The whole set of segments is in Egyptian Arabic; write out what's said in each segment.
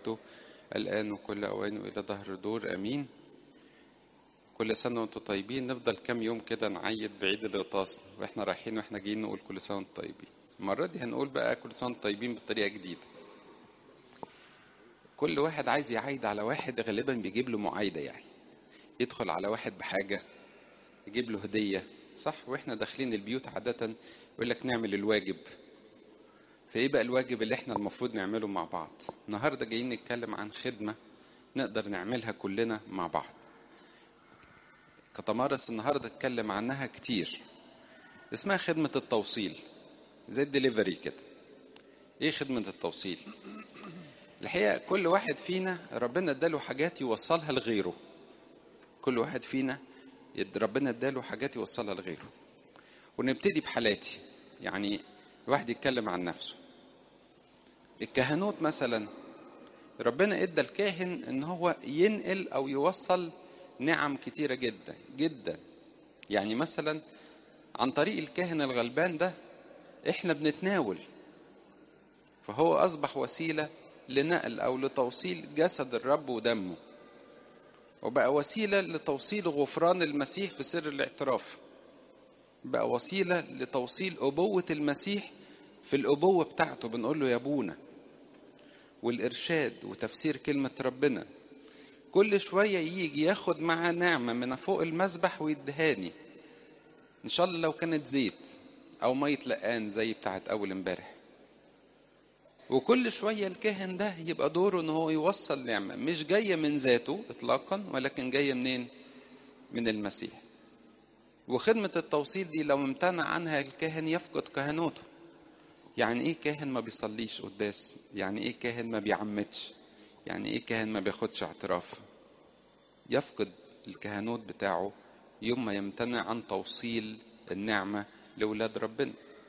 وبركاته الآن وكل أوان وإلى ظهر دور أمين كل سنة وانتم طيبين نفضل كام يوم كده نعيد بعيد الغطاس واحنا رايحين واحنا جايين نقول كل سنة وانتم طيبين المرة دي هنقول بقى كل سنة وانتم طيبين بطريقة جديدة كل واحد عايز يعيد على واحد غالبا بيجيب له معايدة يعني يدخل على واحد بحاجة يجيب له هدية صح واحنا داخلين البيوت عادة يقول لك نعمل الواجب فايه بقى الواجب اللي احنا المفروض نعمله مع بعض النهارده جايين نتكلم عن خدمة نقدر نعملها كلنا مع بعض كتمارس النهارده اتكلم عنها كتير اسمها خدمة التوصيل زي الدليفري كده ايه خدمة التوصيل الحقيقة كل واحد فينا ربنا اداله حاجات يوصلها لغيره كل واحد فينا يد ربنا اداله حاجات يوصلها لغيره ونبتدي بحالاتي يعني الواحد يتكلم عن نفسه الكهنوت مثلا ربنا ادى الكاهن ان هو ينقل او يوصل نعم كتيرة جدا جدا يعني مثلا عن طريق الكاهن الغلبان ده احنا بنتناول فهو اصبح وسيلة لنقل او لتوصيل جسد الرب ودمه وبقى وسيلة لتوصيل غفران المسيح في سر الاعتراف بقى وسيلة لتوصيل أبوة المسيح في الأبوة بتاعته بنقول له يا أبونا والإرشاد وتفسير كلمة ربنا كل شوية يجي ياخد معاه نعمة من فوق المسبح ويدهاني إن شاء الله لو كانت زيت أو مية لقان زي بتاعت أول امبارح وكل شوية الكاهن ده يبقى دوره إن هو يوصل نعمة مش جاية من ذاته إطلاقا ولكن جاية منين؟ من المسيح وخدمة التوصيل دي لو امتنع عنها الكاهن يفقد كهنوته يعني ايه كاهن ما بيصليش قداس يعني ايه كاهن ما بيعمدش يعني ايه كاهن ما بياخدش اعتراف يفقد الكهنوت بتاعه يوم ما يمتنع عن توصيل النعمة لولاد ربنا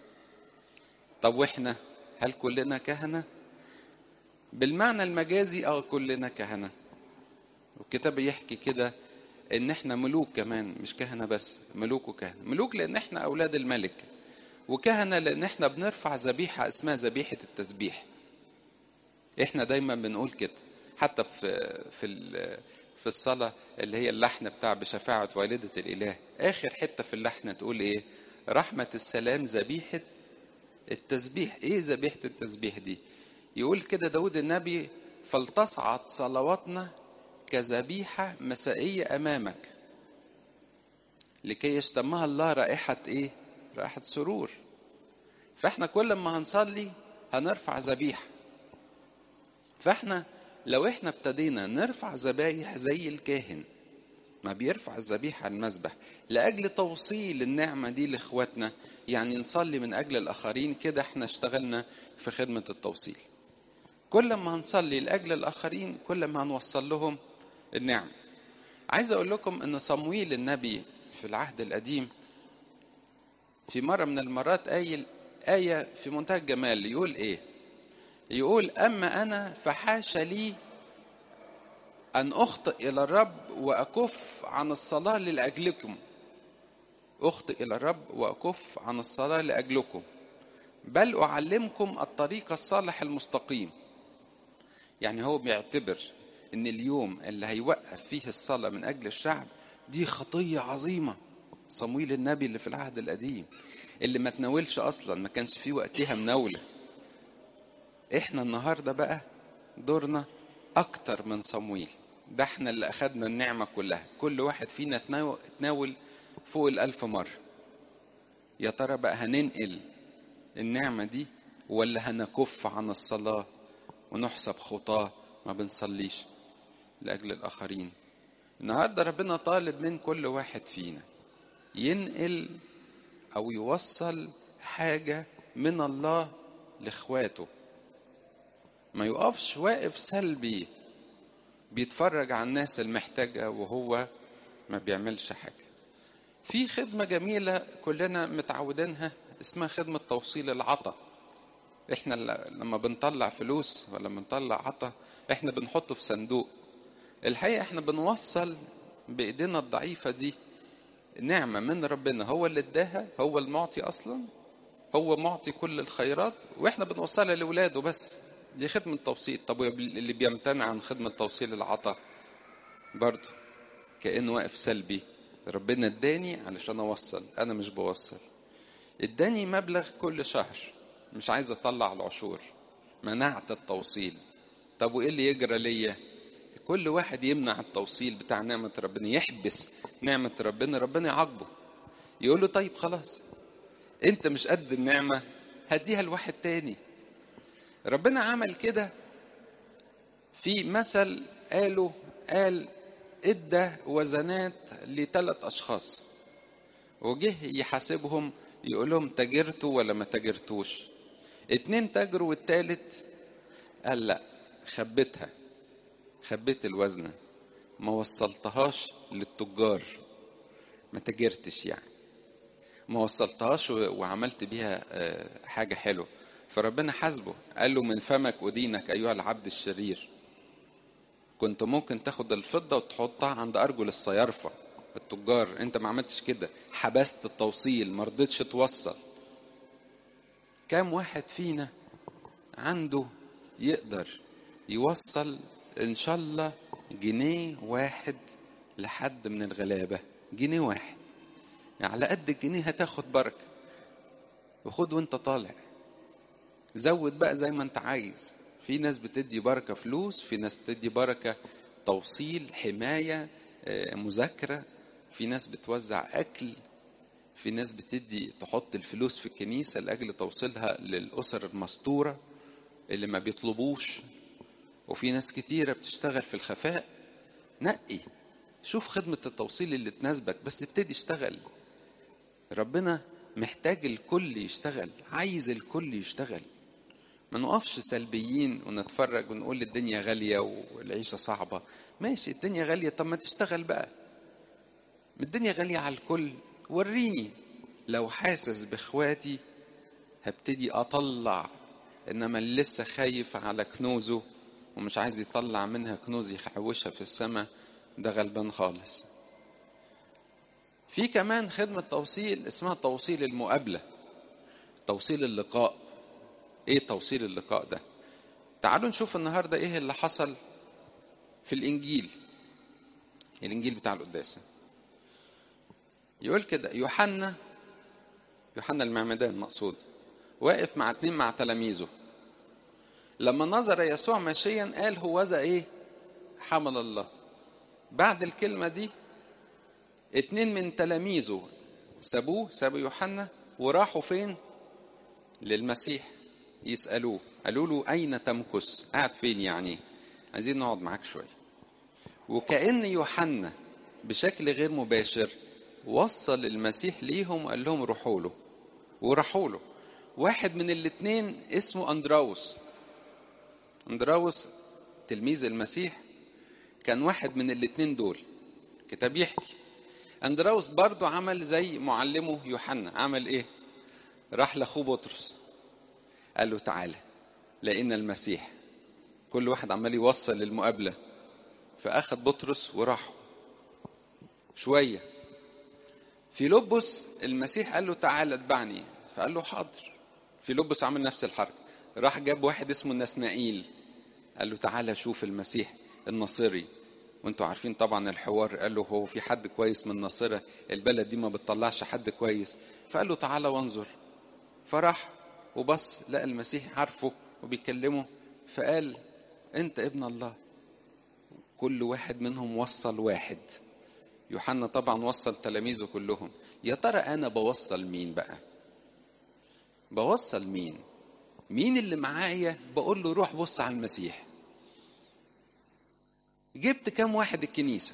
طب واحنا هل كلنا كهنة بالمعنى المجازي اه كلنا كهنة والكتاب يحكي كده ان احنا ملوك كمان مش كهنة بس ملوك وكهنة ملوك لان احنا اولاد الملك وكهنة لان احنا بنرفع ذبيحة اسمها ذبيحة التسبيح احنا دايما بنقول كده حتى في في في الصلاة اللي هي اللحن بتاع بشفاعة والدة الإله آخر حتة في اللحن تقول إيه رحمة السلام ذبيحة التسبيح إيه ذبيحة التسبيح دي يقول كده داود النبي فلتصعد صلواتنا كذبيحة مسائية أمامك لكي يشتمها الله رائحة إيه؟ رائحة سرور فإحنا كل ما هنصلي هنرفع ذبيحة فإحنا لو إحنا ابتدينا نرفع ذبايح زي الكاهن ما بيرفع الذبيحة على المذبح لأجل توصيل النعمة دي لإخواتنا يعني نصلي من أجل الآخرين كده إحنا اشتغلنا في خدمة التوصيل كل ما هنصلي لأجل الآخرين كل ما هنوصل لهم النعم عايز اقول لكم ان صمويل النبي في العهد القديم في مرة من المرات قايل آية في منتهى الجمال يقول إيه؟ يقول أما أنا فحاش لي أن أخطئ إلى الرب وأكف عن الصلاة لأجلكم أخطئ إلى الرب وأكف عن الصلاة لأجلكم بل أعلمكم الطريق الصالح المستقيم يعني هو بيعتبر ان اليوم اللي هيوقف فيه الصلاة من اجل الشعب دي خطية عظيمة صمويل النبي اللي في العهد القديم اللي ما تناولش اصلا ما كانش فيه وقتها مناولة احنا النهاردة بقى دورنا اكتر من صمويل ده احنا اللي اخدنا النعمة كلها كل واحد فينا تناول فوق الالف مرة يا ترى بقى هننقل النعمة دي ولا هنكف عن الصلاة ونحسب خطاه ما بنصليش لأجل الآخرين النهاردة ربنا طالب من كل واحد فينا ينقل أو يوصل حاجة من الله لإخواته ما يقفش واقف سلبي بيتفرج على الناس المحتاجة وهو ما بيعملش حاجة في خدمة جميلة كلنا متعودينها اسمها خدمة توصيل العطا احنا لما بنطلع فلوس ولا بنطلع عطا احنا بنحطه في صندوق الحقيقة احنا بنوصل بايدينا الضعيفة دي نعمة من ربنا هو اللي اداها هو المعطي اصلا هو معطي كل الخيرات واحنا بنوصلها لاولاده بس دي خدمة توصيل طب اللي بيمتنع عن خدمة توصيل العطاء برضه كأنه واقف سلبي ربنا اداني علشان اوصل انا مش بوصل اداني مبلغ كل شهر مش عايز اطلع العشور منعت التوصيل طب وايه اللي يجرى ليا كل واحد يمنع التوصيل بتاع نعمة ربنا يحبس نعمة ربنا ربنا يعاقبه يقول له طيب خلاص انت مش قد النعمة هديها لواحد تاني ربنا عمل كده في مثل قاله قال ادى وزنات لثلاث اشخاص وجه يحاسبهم يقول لهم تاجرتوا ولا ما تاجرتوش اتنين تاجروا والتالت قال لا خبيتها خبيت الوزنة ما وصلتهاش للتجار ما تاجرتش يعني ما وصلتهاش وعملت بيها حاجة حلوة فربنا حاسبه قال له من فمك أدينك أيها العبد الشرير كنت ممكن تاخد الفضة وتحطها عند أرجل الصيارفة التجار انت ما عملتش كده حبست التوصيل ما رضيتش توصل كام واحد فينا عنده يقدر يوصل ان شاء الله جنيه واحد لحد من الغلابة جنيه واحد يعني على قد الجنيه هتاخد بركة وخد وانت طالع زود بقى زي ما انت عايز في ناس بتدي بركة فلوس في ناس بتدي بركة توصيل حماية مذاكرة في ناس بتوزع أكل في ناس بتدي تحط الفلوس في الكنيسة لأجل توصيلها للأسر المستورة اللي ما بيطلبوش وفي ناس كتيرة بتشتغل في الخفاء نقي شوف خدمة التوصيل اللي تناسبك بس ابتدي اشتغل ربنا محتاج الكل يشتغل عايز الكل يشتغل ما نقفش سلبيين ونتفرج ونقول الدنيا غالية والعيشة صعبة ماشي الدنيا غالية طب ما تشتغل بقى الدنيا غالية على الكل وريني لو حاسس باخواتي هبتدي اطلع انما اللي لسه خايف على كنوزه ومش عايز يطلع منها كنوز يحوشها في السماء ده غلبان خالص في كمان خدمة توصيل اسمها توصيل المقابلة توصيل اللقاء ايه توصيل اللقاء ده تعالوا نشوف النهاردة ايه اللي حصل في الانجيل الانجيل بتاع القداسة يقول كده يوحنا يوحنا المعمدان مقصود واقف مع اتنين مع تلاميذه لما نظر يسوع ماشيا قال هو ذا ايه حمل الله بعد الكلمة دي اتنين من تلاميذه سابوه سابوا يوحنا وراحوا فين للمسيح يسألوه قالوا له أين تمكث قاعد فين يعني عايزين نقعد معاك شوية وكأن يوحنا بشكل غير مباشر وصل المسيح ليهم وقال لهم روحوا له وراحوا له واحد من الاثنين اسمه اندراوس اندراوس تلميذ المسيح كان واحد من الاثنين دول كتاب يحكي اندراوس برضه عمل زي معلمه يوحنا عمل ايه راح لاخوه بطرس قال له تعالى لقينا المسيح كل واحد عمال يوصل للمقابله فاخد بطرس وراحوا شويه في لبس المسيح قال له تعالى اتبعني فقال له حاضر في لبس عمل نفس الحركه راح جاب واحد اسمه نسنائيل قال له تعالى شوف المسيح الناصري وانتوا عارفين طبعا الحوار قال له هو في حد كويس من ناصرة البلد دي ما بتطلعش حد كويس فقال له تعالى وانظر فراح وبص لقى المسيح عارفه وبيكلمه فقال انت ابن الله كل واحد منهم وصل واحد يوحنا طبعا وصل تلاميذه كلهم يا ترى انا بوصل مين بقى بوصل مين مين اللي معايا بقول له روح بص على المسيح جبت كام واحد الكنيسة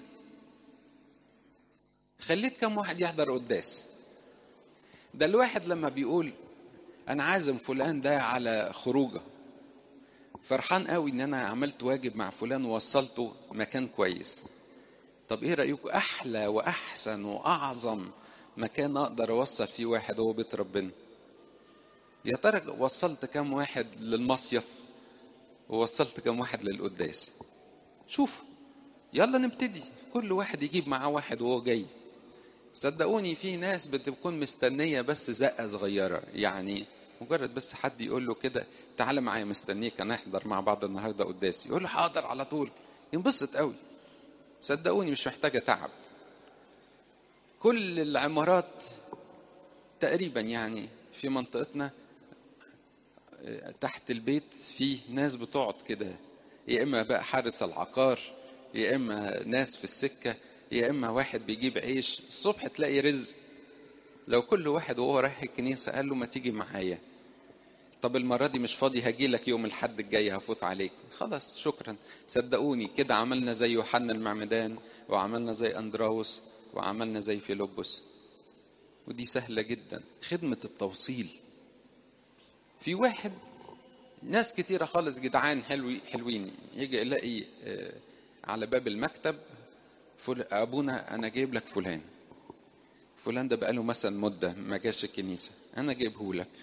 خليت كام واحد يحضر قداس ده الواحد لما بيقول انا عازم فلان ده على خروجه فرحان قوي ان انا عملت واجب مع فلان ووصلته مكان كويس طب ايه رايكم احلى واحسن واعظم مكان اقدر اوصل فيه واحد هو بيت ربنا يا ترى وصلت كم واحد للمصيف ووصلت كم واحد للقداس شوف يلا نبتدي كل واحد يجيب معاه واحد وهو جاي صدقوني في ناس بتكون مستنية بس زقة صغيرة يعني مجرد بس حد يقول له كده تعالى معايا مستنيك هنحضر مع بعض النهارده قداسي يقول له حاضر على طول ينبسط قوي صدقوني مش محتاجه تعب كل العمارات تقريبا يعني في منطقتنا تحت البيت في ناس بتقعد كده يا اما بقى حارس العقار يا اما ناس في السكه يا اما واحد بيجيب عيش الصبح تلاقي رزق لو كل واحد وهو رايح الكنيسه قال له ما تيجي معايا طب المره دي مش فاضي هاجي لك يوم الحد الجاي هفوت عليك خلاص شكرا صدقوني كده عملنا زي يوحنا المعمدان وعملنا زي اندراوس وعملنا زي فيلبس ودي سهله جدا خدمه التوصيل في واحد ناس كتيرة خالص جدعان حلوي حلوين يجي يلاقي على باب المكتب أبونا أنا جايب لك فلان فلان ده بقاله مثلا مدة ما جاش الكنيسة أنا جايبه لك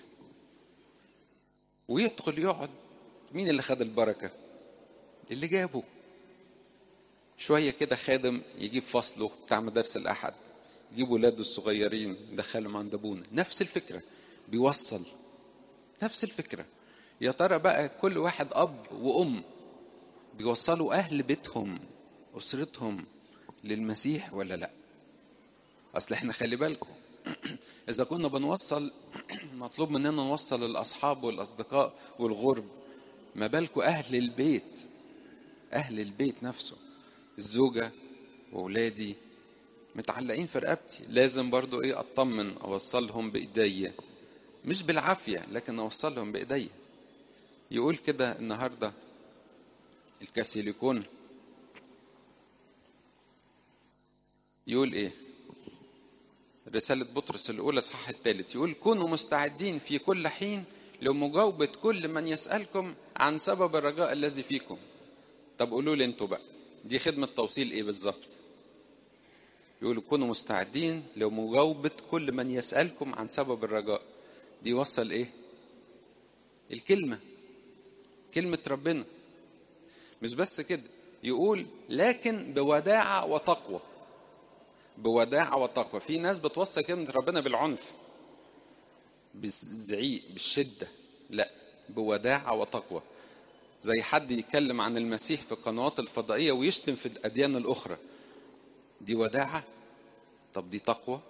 ويدخل يقعد مين اللي خد البركة اللي جابه شوية كده خادم يجيب فصله بتاع مدارس الأحد يجيب ولاده الصغيرين يدخلهم عند أبونا نفس الفكرة بيوصل نفس الفكرة يا ترى بقى كل واحد أب وأم بيوصلوا أهل بيتهم أسرتهم للمسيح ولا لأ أصل إحنا خلي بالكم إذا كنا بنوصل مطلوب مننا نوصل الأصحاب والأصدقاء والغرب ما بالكم أهل البيت أهل البيت نفسه الزوجة وأولادي متعلقين في رقبتي لازم برضو إيه أطمن أوصلهم بإيديا مش بالعافية لكن أوصلهم بإيديا يقول كده النهاردة الكاسيليكون يقول إيه رسالة بطرس الأولى صح الثالث يقول كونوا مستعدين في كل حين لمجاوبة كل من يسألكم عن سبب الرجاء الذي فيكم طب قولوا لي انتوا بقى دي خدمة توصيل ايه بالظبط يقولوا كونوا مستعدين لمجاوبة كل من يسألكم عن سبب الرجاء دي وصل ايه الكلمة كلمة ربنا مش بس كده يقول لكن بوداعة وتقوى بوداعة وتقوى في ناس بتوصل كلمة ربنا بالعنف بالزعيق بالشدة لا بوداعة وتقوى زي حد يتكلم عن المسيح في القنوات الفضائية ويشتم في الأديان الأخرى دي وداعة طب دي تقوى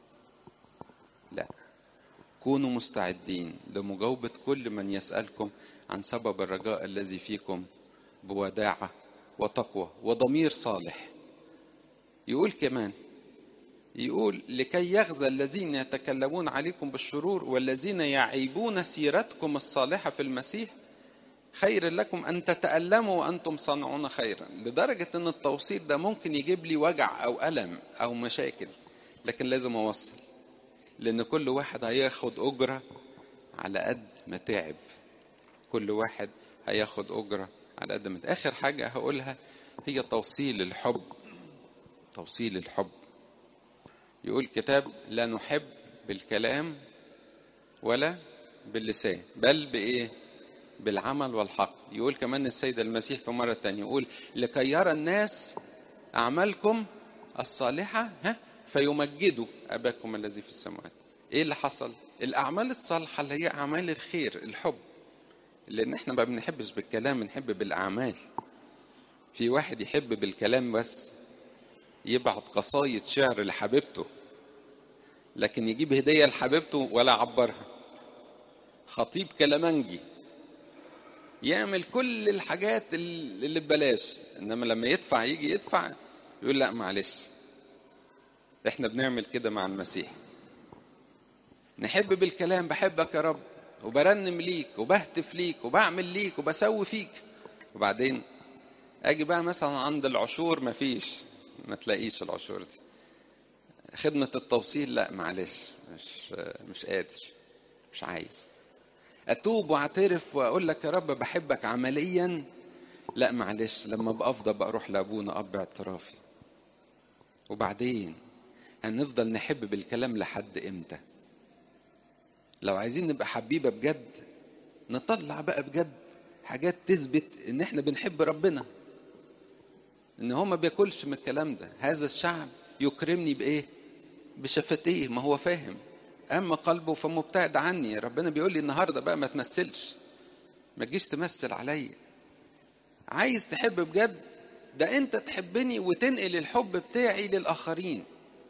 لا كونوا مستعدين لمجاوبة كل من يسألكم عن سبب الرجاء الذي فيكم بوداعة وتقوى وضمير صالح يقول كمان يقول لكي يغزى الذين يتكلمون عليكم بالشرور والذين يعيبون سيرتكم الصالحة في المسيح خير لكم أن تتألموا وأنتم صانعون خيرا لدرجة أن التوصيل ده ممكن يجيب لي وجع أو ألم أو مشاكل لكن لازم أوصل لأن كل واحد هياخد أجرة على قد ما تعب كل واحد هياخد أجرة على قد ما آخر حاجة هقولها هي توصيل الحب توصيل الحب يقول كتاب لا نحب بالكلام ولا باللسان بل بإيه بالعمل والحق يقول كمان السيد المسيح في مرة تانية يقول لكي يرى الناس أعمالكم الصالحة ها فيمجدوا أباكم الذي في السماوات إيه اللي حصل الأعمال الصالحة اللي هي أعمال الخير الحب لأن إحنا ما بنحبش بالكلام بنحب بالأعمال في واحد يحب بالكلام بس يبعت قصايد شعر لحبيبته لكن يجيب هدية لحبيبته ولا عبرها خطيب كلامنجي يعمل كل الحاجات اللي ببلاش انما لما يدفع يجي يدفع يقول لا معلش احنا بنعمل كده مع المسيح نحب بالكلام بحبك يا رب وبرنم ليك وبهتف ليك وبعمل ليك وبسوي فيك وبعدين اجي بقى مثلا عند العشور مفيش ما تلاقيش العشور دي خدمة التوصيل لا معلش مش مش قادر مش عايز اتوب واعترف واقول لك يا رب بحبك عمليا لا معلش لما ابقى افضل بقى اروح لابونا اب اعترافي وبعدين هنفضل نحب بالكلام لحد امتى لو عايزين نبقى حبيبه بجد نطلع بقى بجد حاجات تثبت ان احنا بنحب ربنا ان هو ما بياكلش من الكلام ده هذا الشعب يكرمني بايه بشفتيه ما هو فاهم اما قلبه فمبتعد عني ربنا بيقول لي النهارده بقى ما تمثلش ما تجيش تمثل عليا عايز تحب بجد ده انت تحبني وتنقل الحب بتاعي للاخرين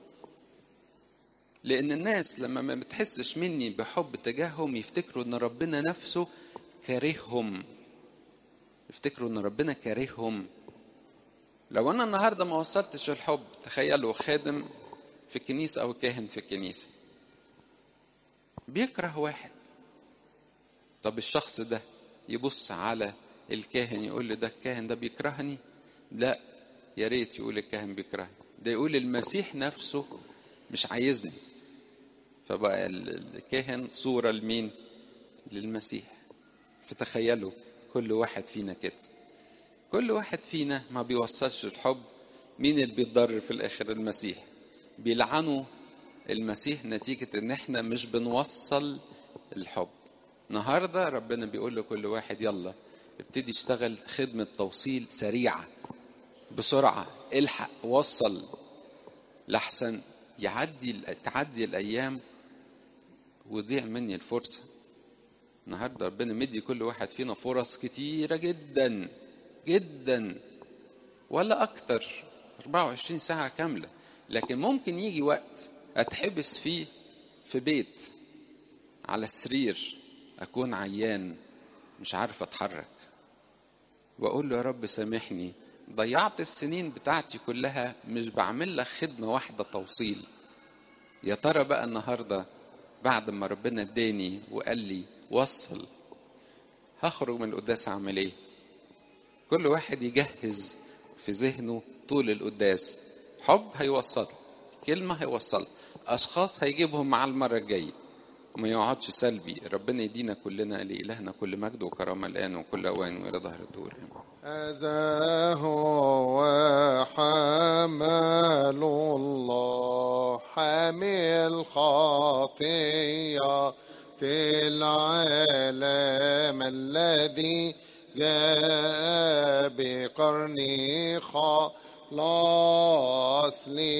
لان الناس لما ما بتحسش مني بحب تجاههم يفتكروا ان ربنا نفسه كارههم يفتكروا ان ربنا كارههم لو انا النهارده ما وصلتش الحب تخيلوا خادم في الكنيسه او كاهن في الكنيسه بيكره واحد طب الشخص ده يبص على الكاهن يقول له ده الكاهن ده بيكرهني لا يا ريت يقول الكاهن بيكرهني ده يقول المسيح نفسه مش عايزني فبقى الكاهن صورة لمين للمسيح فتخيلوا كل واحد فينا كده كل واحد فينا ما بيوصلش الحب مين اللي بيتضرر في الاخر المسيح بيلعنوا المسيح نتيجة ان احنا مش بنوصل الحب النهاردة ربنا بيقول لكل واحد يلا ابتدي اشتغل خدمة توصيل سريعة بسرعة الحق وصل لحسن يعدي تعدي الايام ويضيع مني الفرصة النهارده ربنا مدي كل واحد فينا فرص كتيرة جدا جدا ولا أكتر 24 ساعة كاملة لكن ممكن يجي وقت أتحبس فيه في بيت على السرير أكون عيان مش عارف أتحرك وأقول له يا رب سامحني ضيعت السنين بتاعتي كلها مش بعمل لك خدمة واحدة توصيل يا ترى بقى النهاردة بعد ما ربنا اداني وقال لي وصل هخرج من القداس اعمل ايه كل واحد يجهز في ذهنه طول القداس حب هيوصل كلمة هيوصل أشخاص هيجيبهم مع المرة الجاية وما يقعدش سلبي ربنا يدينا كلنا لإلهنا كل مجد وكرامة الآن وكل أوان وإلى ظهر الدور هذا هو حمل الله حامل خطية العالم الذي جاء بقرن خلاص لي